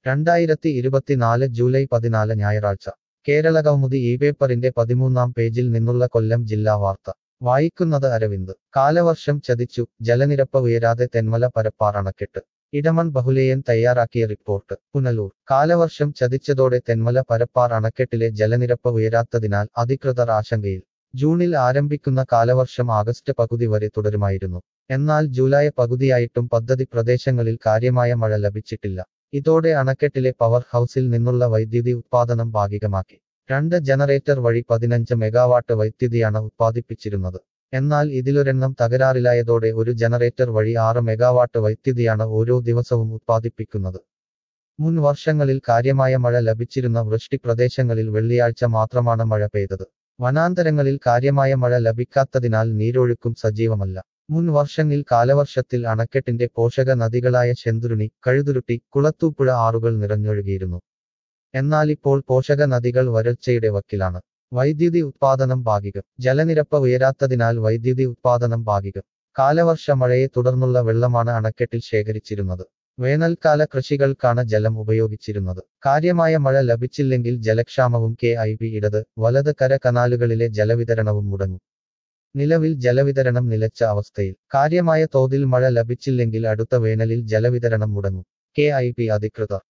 രണ്ടായിരത്തി ഇരുപത്തിനാല് ജൂലൈ പതിനാല് ഞായറാഴ്ച കേരള കൗമുദി ഈ പേപ്പറിന്റെ പതിമൂന്നാം പേജിൽ നിന്നുള്ള കൊല്ലം ജില്ലാ വാർത്ത വായിക്കുന്നത് അരവിന്ദ് കാലവർഷം ചതിച്ചു ജലനിരപ്പ് ഉയരാതെ തെന്മല പരപ്പാർ അണക്കെട്ട് ഇടമൺ ബഹുലേയൻ തയ്യാറാക്കിയ റിപ്പോർട്ട് പുനലൂർ കാലവർഷം ചതിച്ചതോടെ തെന്മല പരപ്പാർ അണക്കെട്ടിലെ ജലനിരപ്പ് ഉയരാത്തതിനാൽ അധികൃതർ ആശങ്കയിൽ ജൂണിൽ ആരംഭിക്കുന്ന കാലവർഷം ആഗസ്റ്റ് പകുതി വരെ തുടരുമായിരുന്നു എന്നാൽ ജൂലൈ പകുതിയായിട്ടും പദ്ധതി പ്രദേശങ്ങളിൽ കാര്യമായ മഴ ലഭിച്ചിട്ടില്ല ഇതോടെ അണക്കെട്ടിലെ പവർ ഹൌസിൽ നിന്നുള്ള വൈദ്യുതി ഉത്പാദനം ഭാഗികമാക്കി രണ്ട് ജനറേറ്റർ വഴി പതിനഞ്ച് മെഗാവാട്ട് വൈദ്യുതിയാണ് ഉത്പാദിപ്പിച്ചിരുന്നത് എന്നാൽ ഇതിലൊരെണ്ണം തകരാറിലായതോടെ ഒരു ജനറേറ്റർ വഴി ആറ് മെഗാവാട്ട് വൈദ്യുതിയാണ് ഓരോ ദിവസവും ഉത്പാദിപ്പിക്കുന്നത് മുൻ വർഷങ്ങളിൽ കാര്യമായ മഴ ലഭിച്ചിരുന്ന വൃഷ്ടി പ്രദേശങ്ങളിൽ വെള്ളിയാഴ്ച മാത്രമാണ് മഴ പെയ്തത് വനാന്തരങ്ങളിൽ കാര്യമായ മഴ ലഭിക്കാത്തതിനാൽ നീരൊഴുക്കും സജീവമല്ല മുൻ വർഷങ്ങളിൽ കാലവർഷത്തിൽ അണക്കെട്ടിന്റെ പോഷക നദികളായ ശെന്തുരുണി കഴുതുരുട്ടി കുളത്തൂപ്പുഴ ആറുകൾ നിറഞ്ഞൊഴുകിയിരുന്നു എന്നാൽ ഇപ്പോൾ പോഷക നദികൾ വരൾച്ചയുടെ വക്കിലാണ് വൈദ്യുതി ഉത്പാദനം ഭാഗികം ജലനിരപ്പ് ഉയരാത്തതിനാൽ വൈദ്യുതി ഉത്പാദനം ഭാഗികം കാലവർഷ മഴയെ തുടർന്നുള്ള വെള്ളമാണ് അണക്കെട്ടിൽ ശേഖരിച്ചിരുന്നത് വേനൽക്കാല കൃഷികൾക്കാണ് ജലം ഉപയോഗിച്ചിരുന്നത് കാര്യമായ മഴ ലഭിച്ചില്ലെങ്കിൽ ജലക്ഷാമവും കെ ഐ ബി ഇടത് വലത് കര കനാലുകളിലെ ജലവിതരണവും മുടങ്ങും നിലവിൽ ജലവിതരണം നിലച്ച അവസ്ഥയിൽ കാര്യമായ തോതിൽ മഴ ലഭിച്ചില്ലെങ്കിൽ അടുത്ത വേനലിൽ ജലവിതരണം മുടങ്ങും കെ ഐ പി അധികൃതർ